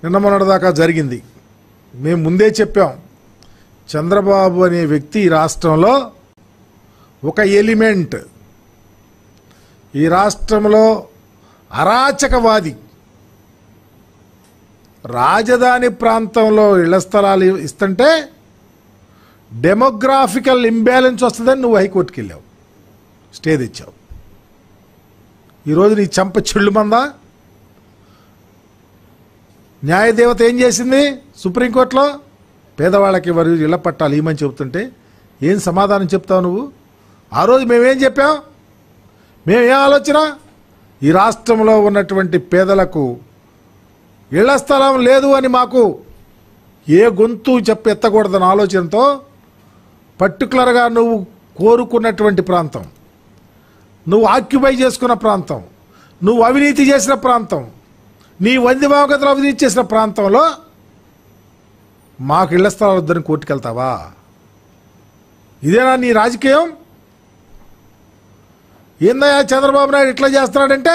నిన్న మొన్నటిదాకా జరిగింది మేము ముందే చెప్పాం చంద్రబాబు అనే వ్యక్తి ఈ రాష్ట్రంలో ఒక ఎలిమెంట్ ఈ రాష్ట్రంలో అరాచకవాది రాజధాని ప్రాంతంలో ఇళ్ల స్థలాలు ఇస్తుంటే డెమోగ్రాఫికల్ ఇంబ్యాలెన్స్ వస్తుందని నువ్వు హైకోర్టుకి వెళ్ళావు స్టే తెచ్చావు ఈరోజు నీ చంప చెళ్ళు మందా న్యాయదేవత ఏం చేసింది సుప్రీంకోర్టులో పేదవాళ్ళకి వారి ఇళ్ల పట్టాలు ఇవ్వమని చెబుతుంటే ఏం సమాధానం చెప్తావు నువ్వు ఆ రోజు మేమేం చెప్పాం మేమేం ఆలోచన ఈ రాష్ట్రంలో ఉన్నటువంటి పేదలకు ఇళ్ల స్థలం లేదు అని మాకు ఏ గొంతు చెప్పి ఎత్తకూడదన్న ఆలోచనతో పర్టికులర్గా నువ్వు కోరుకున్నటువంటి ప్రాంతం నువ్వు ఆక్యుపై చేసుకున్న ప్రాంతం నువ్వు అవినీతి చేసిన ప్రాంతం నీ వంది భాగతలు అవినీతి చేసిన ప్రాంతంలో మాకు ఇళ్ల స్థలాలు వద్దని కోర్టుకెళ్తావా ఇదేనా నీ రాజకీయం ఏందయ్యా చంద్రబాబు నాయుడు ఇట్లా చేస్తున్నాడంటే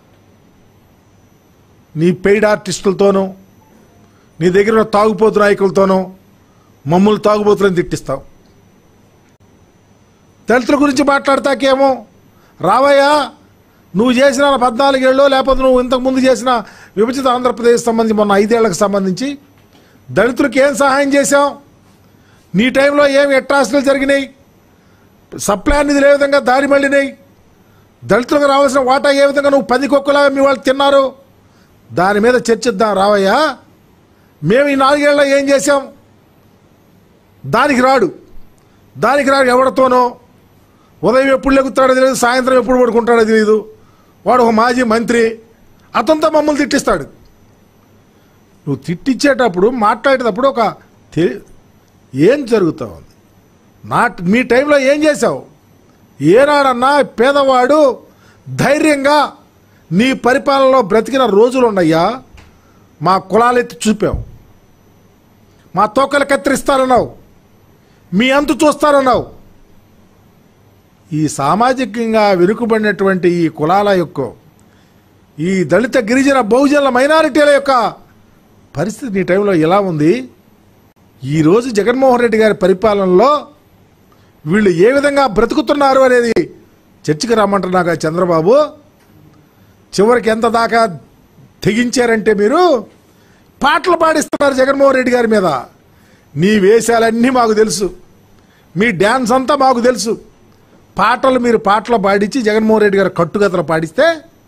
నీ పెయిడ్ ఆర్టిస్టులతోనూ నీ దగ్గర ఉన్న తాగుబోతు నాయకులతోనూ మమ్మల్ని తాగుబోతులను తిట్టిస్తావు దళితుల గురించి మాట్లాడతాకేమో రావయ్యా నువ్వు చేసిన పద్నాలుగేళ్ళు లేకపోతే నువ్వు ఇంతకుముందు చేసిన విభజిత ఆంధ్రప్రదేశ్ సంబంధించి మొన్న ఐదేళ్లకు సంబంధించి దళితులకు ఏం సహాయం చేశావు నీ టైంలో ఏం ఎట్రాస్టులు జరిగినాయి సప్లై నిధులు ఏ విధంగా దారి మళ్ళినాయి దళితులకు రావాల్సిన వాటా ఏ విధంగా నువ్వు పది కుక్కలా మీ వాళ్ళు తిన్నారు దాని మీద చర్చిద్దాం రావయ్యా మేము ఈ నాలుగేళ్ళలో ఏం చేశాం దానికి రాడు దానికి రాడు ఎవరితోనో ఉదయం ఎప్పుడు లెగుతాడో తెలియదు సాయంత్రం ఎప్పుడు పడుకుంటాడో తెలియదు వాడు ఒక మాజీ మంత్రి అతనితో మమ్మల్ని తిట్టిస్తాడు నువ్వు తిట్టించేటప్పుడు మాట్లాడేటప్పుడు ఒక తె- ఏం జరుగుతా ఉంది నా మీ టైంలో ఏం చేశావు ఏనాడన్నా పేదవాడు ధైర్యంగా నీ పరిపాలనలో బ్రతికిన రోజులు ఉన్నాయా మా కులాలెత్తి చూపావు మా తోకలు కత్తిరిస్తారన్నావు మీ అంతు చూస్తారన్నావు ఈ సామాజికంగా వెనుకబడినటువంటి ఈ కులాల యొక్క ఈ దళిత గిరిజన బహుజనుల మైనారిటీల యొక్క పరిస్థితి నీ టైంలో ఎలా ఉంది ఈరోజు జగన్మోహన్ రెడ్డి గారి పరిపాలనలో వీళ్ళు ఏ విధంగా బ్రతుకుతున్నారు అనేది చర్చకు రమ్మంటున్నాగా చంద్రబాబు చివరికి ఎంత దాకా తెగించారంటే మీరు పాటలు పాడిస్తున్నారు జగన్మోహన్ రెడ్డి గారి మీద నీ వేషాలన్నీ మాకు తెలుసు మీ డ్యాన్స్ అంతా మాకు తెలుసు పాటలు మీరు పాటలు పాడించి జగన్మోహన్ రెడ్డి గారు కట్టుకథలు పాడిస్తే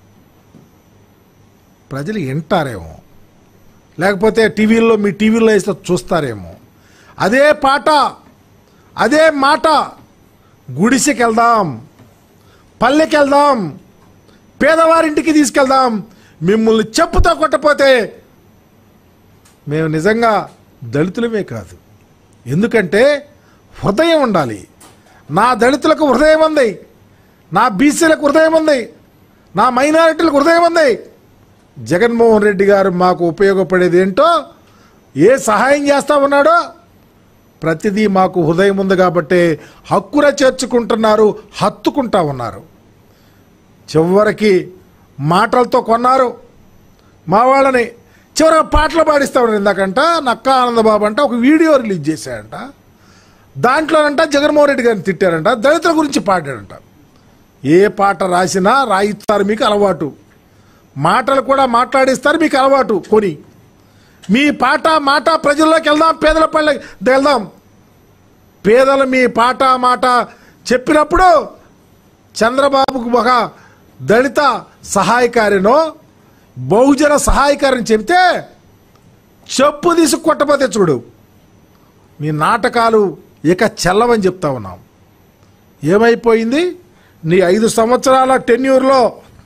ప్రజలు వింటారేమో లేకపోతే టీవీల్లో మీ టీవీలో వేస్తే చూస్తారేమో అదే పాట అదే మాట గుడిసెకెళ్దాం పల్లెకెళ్దాం పేదవారింటికి తీసుకెళ్దాం మిమ్మల్ని చెప్పుతో కొట్టపోతే మేము నిజంగా దళితులమే కాదు ఎందుకంటే హృదయం ఉండాలి నా దళితులకు హృదయం ఉంది నా బీసీలకు హృదయం ఉంది నా మైనారిటీలకు హృదయం ఉంది జగన్మోహన్ రెడ్డి గారు మాకు ఉపయోగపడేది ఏంటో ఏ సహాయం చేస్తా ఉన్నాడో ప్రతిదీ మాకు హృదయం ఉంది కాబట్టి హక్కున చేర్చుకుంటున్నారు హత్తుకుంటా ఉన్నారు చివరికి మాటలతో కొన్నారు మా వాళ్ళని చివరికి పాటలు పాడిస్తా ఉన్నారు ఇందాకంట నక్క ఆనందబాబు అంట ఒక వీడియో రిలీజ్ చేశాడంట దాంట్లోనంట జగన్మోహన్ రెడ్డి గారిని తిట్టారంట దళితుల గురించి పాడాడంట ఏ పాట రాసినా రాయిస్తారు మీకు అలవాటు మాటలు కూడా మాట్లాడిస్తారు మీకు అలవాటు కొని మీ పాట మాట ప్రజల్లోకి వెళ్దాం పేదల పళ్ళకి వెళ్దాం పేదలు మీ పాట మాట చెప్పినప్పుడు చంద్రబాబుకు ఒక దళిత సహాయకారినో బహుజన సహాయకారిని చెబితే చెప్పు తీసి కొట్టపోతే చూడు మీ నాటకాలు ఇక చెల్లవని చెప్తా ఉన్నాం ఏమైపోయింది నీ ఐదు సంవత్సరాల టెన్యూర్లో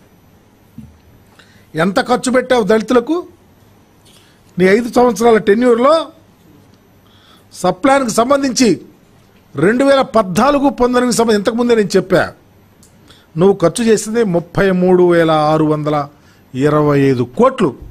ఎంత ఖర్చు పెట్టావు దళితులకు నీ ఐదు సంవత్సరాల టెన్యూర్లో సప్లాన్కి సంబంధించి రెండు వేల పద్నాలుగు పంతొమ్మిదికి సంబంధించి ఇంతకుముందే నేను చెప్పా నువ్వు ఖర్చు చేసింది ముప్పై మూడు వేల ఆరు వందల ఇరవై ఐదు కోట్లు